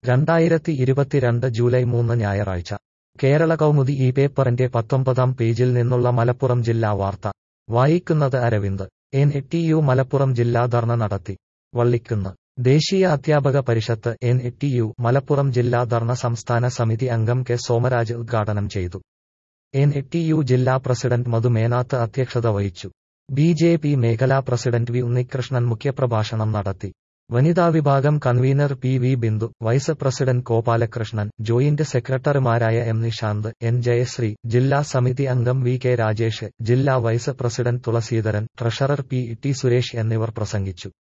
രണ്ടായിരത്തി ഇരുപത്തിരണ്ട് ജൂലൈ മൂന്ന് ഞായറാഴ്ച കേരള കൗമുദി ഈ പേപ്പറിന്റെ പത്തൊമ്പതാം പേജിൽ നിന്നുള്ള മലപ്പുറം ജില്ലാ വാർത്ത വായിക്കുന്നത് Aravind N T U Malappuram ജില്ലാ ധർണ നടത്തി Vallikkunnu Deshiya Adhyapaka Parishath N T U Malappuram ജില്ലാ ധർണ സംസ്ഥാന സമിതി അംഗം കെ സോമരാജ് ഉദ്ഘാടനം ചെയ്തു എൻ ടി യു ജില്ലാ പ്രസിഡന്റ് മധു മേനാത്ത് അധ്യക്ഷത വഹിച്ചു ബി ജെ പി മേഖലാ പ്രസിഡന്റ് വി ഉണ്ണികൃഷ്ണൻ മുഖ്യപ്രഭാഷണം നടത്തി വനിതാ വിഭാഗം convener P V Bindu vice president Gopalakrishnan joint സെക്രട്ടറിമാരായ എം നിഷാന്ത് എൻ ജയശ്രീ ജില്ലാ സമിതി അംഗം വി കെ രാജേഷ് ജില്ലാ vice president Thulaseedharan treasurer P T Suresh എന്നിവർ പ്രസംഗിച്ചു